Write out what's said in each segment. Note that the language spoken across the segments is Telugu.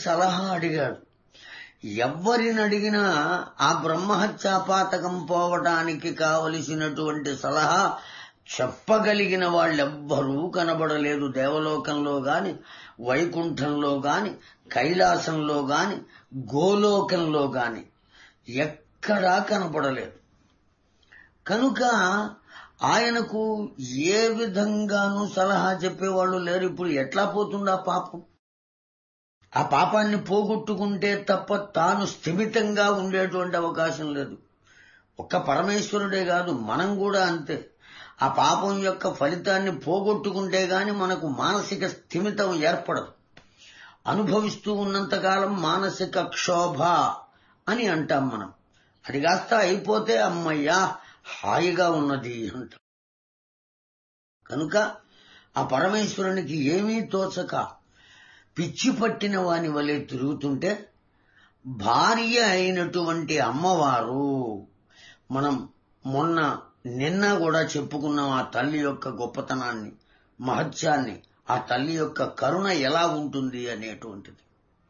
సలహా అడిగాడు ఎవ్వరిని అడిగినా ఆ బ్రహ్మహత్యాపాతకం పోవటానికి కావలసినటువంటి సలహా చెప్పగలిగిన వాళ్ళెవ్వరూ కనబడలేదు దేవలోకంలో గాని వైకుంఠంలో గాని కైలాసంలో గాని గోలోకంలో గాని ఎక్కడా కనపడలేదు కనుక ఆయనకు ఏ విధంగానూ సలహా చెప్పేవాళ్ళు లేరు ఇప్పుడు ఎట్లా పోతుంది ఆ పాపం ఆ పాపాన్ని పోగొట్టుకుంటే తప్ప తాను స్థిమితంగా ఉండేటువంటి అవకాశం లేదు ఒక్క పరమేశ్వరుడే కాదు మనం కూడా అంతే ఆ పాపం యొక్క ఫలితాన్ని పోగొట్టుకుంటే గాని మనకు మానసిక స్థిమితం ఏర్పడదు అనుభవిస్తూ ఉన్నంతకాలం మానసిక క్షోభ అని అంటాం మనం అది కాస్త అయిపోతే అమ్మయ్యా హాయిగా ఉన్నది అంటాం కనుక ఆ పరమేశ్వరునికి ఏమీ తోచక పిచ్చి పట్టిన వాని వలె తిరుగుతుంటే భార్య అయినటువంటి అమ్మవారు మనం మొన్న నిన్న కూడా చెప్పుకున్నాం ఆ తల్లి యొక్క గొప్పతనాన్ని మహత్యాన్ని ఆ తల్లి యొక్క కరుణ ఎలా ఉంటుంది అనేటువంటిది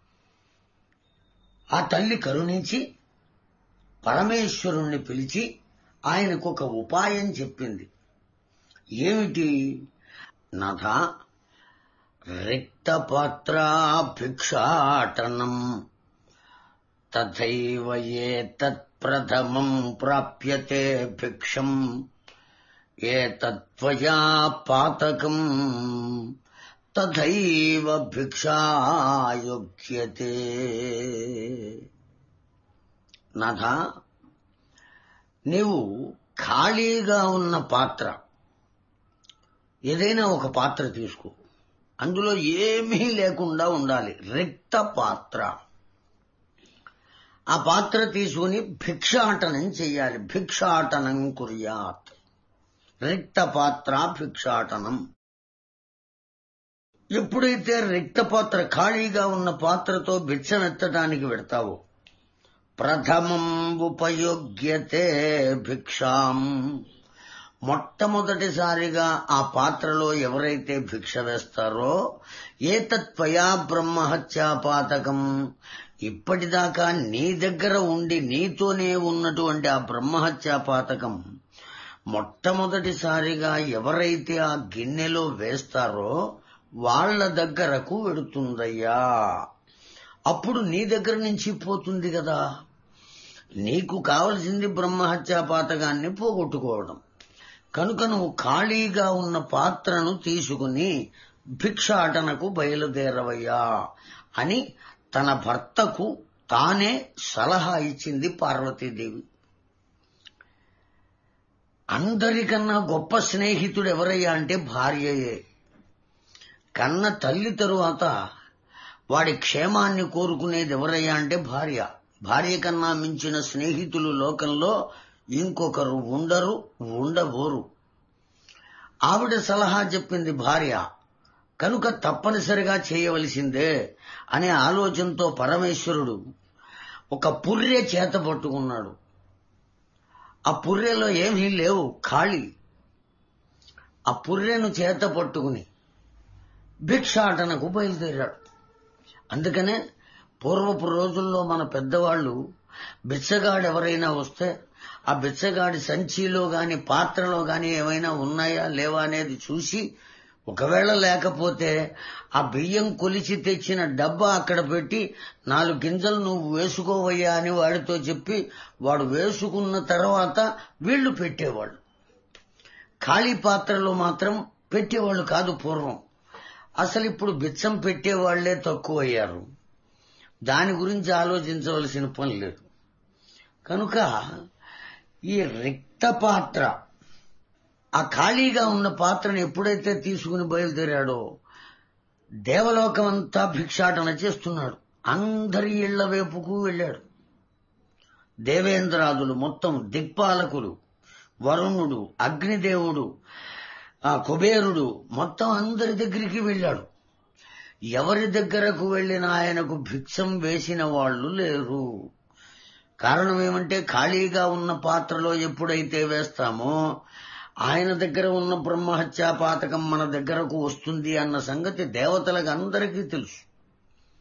ఆ తల్లి కరుణించి పరమేశ్వరుణ్ణి పిలిచి ఆయనకు ఒక ఉపాయం చెప్పింది ఏమిటి నథ రిక్తపాత్రా భిక్షాటనం తథైవ ఏతత్ప్రథమం ప్రాప్యతే భిక్షం ఏతత్వయా పాతకం తథైవ భిక్షాయోగ్యతే నథ నీవు ఖాళీగా ఉన్న పాత్ర ఏదైనా ఒక పాత్ర తీసుకో అందులో ఏమీ లేకుండా ఉండాలి రిక్త పాత్ర ఆ పాత్ర తీసుకుని భిక్షాటనం చెయ్యాలి భిక్షాటనం కుర్యాత్ రిక్త పాత్ర భిక్షాటనం ఎప్పుడైతే రిక్త పాత్ర ఖాళీగా ఉన్న పాత్రతో భిక్షమెత్తడానికి పెడతావో ప్రథమం ఉపయోగ్యతే భిక్షాం మొట్టమొదటిసారిగా ఆ పాత్రలో ఎవరైతే భిక్ష వేస్తారో ఏతత్వయా బ్రహ్మహత్యాపాతకం ఇప్పటిదాకా నీ దగ్గర ఉండి నీతోనే ఉన్నటువంటి ఆ బ్రహ్మహత్యాపాతకం మొట్టమొదటిసారిగా ఎవరైతే ఆ గిన్నెలో వేస్తారో వాళ్ల దగ్గరకు వెడుతుందయ్యా అప్పుడు నీ దగ్గర నుంచి పోతుంది కదా నీకు కావలసింది బ్రహ్మహత్యాపాతకాన్ని పోగొట్టుకోవడం కనుక నువ్వు ఖాళీగా ఉన్న పాత్రను తీసుకుని భిక్షాటనకు బయలుదేరవయ్యా అని తన భర్తకు తానే సలహా ఇచ్చింది పార్వతీదేవి అందరికన్నా గొప్ప స్నేహితుడు ఎవరయ్యా అంటే భార్యయే కన్న తల్లి తరువాత వాడి క్షేమాన్ని కోరుకునేది ఎవరయ్యా అంటే భార్య భార్య కన్నా మించిన స్నేహితులు లోకంలో ఇంకొకరు ఉండరు ఉండబోరు ఆవిడ సలహా చెప్పింది భార్య కనుక తప్పనిసరిగా చేయవలసిందే అనే ఆలోచనతో పరమేశ్వరుడు ఒక పుర్రె చేత పట్టుకున్నాడు ఆ పుర్రెలో ఏమీ లేవు ఖాళీ ఆ పుర్రెను చేత పట్టుకుని భిక్షాటనకు బయలుదేరాడు అందుకనే పూర్వపు రోజుల్లో మన పెద్దవాళ్ళు బిచ్చగాడు ఎవరైనా వస్తే ఆ బిచ్చగాడి సంచిలో గాని పాత్రలో గాని ఏమైనా ఉన్నాయా లేవా అనేది చూసి ఒకవేళ లేకపోతే ఆ బియ్యం కొలిచి తెచ్చిన డబ్బా అక్కడ పెట్టి నాలుగు గింజలు నువ్వు వేసుకోవయ్యా అని వాడితో చెప్పి వాడు వేసుకున్న తర్వాత వీళ్లు పెట్టేవాళ్ళు ఖాళీ పాత్రలో మాత్రం పెట్టేవాళ్ళు కాదు పూర్వం అసలు ఇప్పుడు బిచ్చం పెట్టేవాళ్లే తక్కువయ్యారు దాని గురించి ఆలోచించవలసిన పని లేదు కనుక ఈ రిక్త పాత్ర ఆ ఖాళీగా ఉన్న పాత్రను ఎప్పుడైతే తీసుకుని బయలుదేరాడో దేవలోకం అంతా భిక్షాటన చేస్తున్నాడు అందరి ఇళ్ల వైపుకు వెళ్ళాడు దేవేంద్రాదులు మొత్తం దిక్పాలకులు వరుణుడు అగ్నిదేవుడు ఆ కుబేరుడు మొత్తం అందరి దగ్గరికి వెళ్ళాడు ఎవరి దగ్గరకు వెళ్ళిన ఆయనకు భిక్షం వేసిన వాళ్ళు లేరు కారణం ఏమంటే ఖాళీగా ఉన్న పాత్రలో ఎప్పుడైతే వేస్తామో ఆయన దగ్గర ఉన్న బ్రహ్మహత్యా పాతకం మన దగ్గరకు వస్తుంది అన్న సంగతి దేవతలకు అందరికీ తెలుసు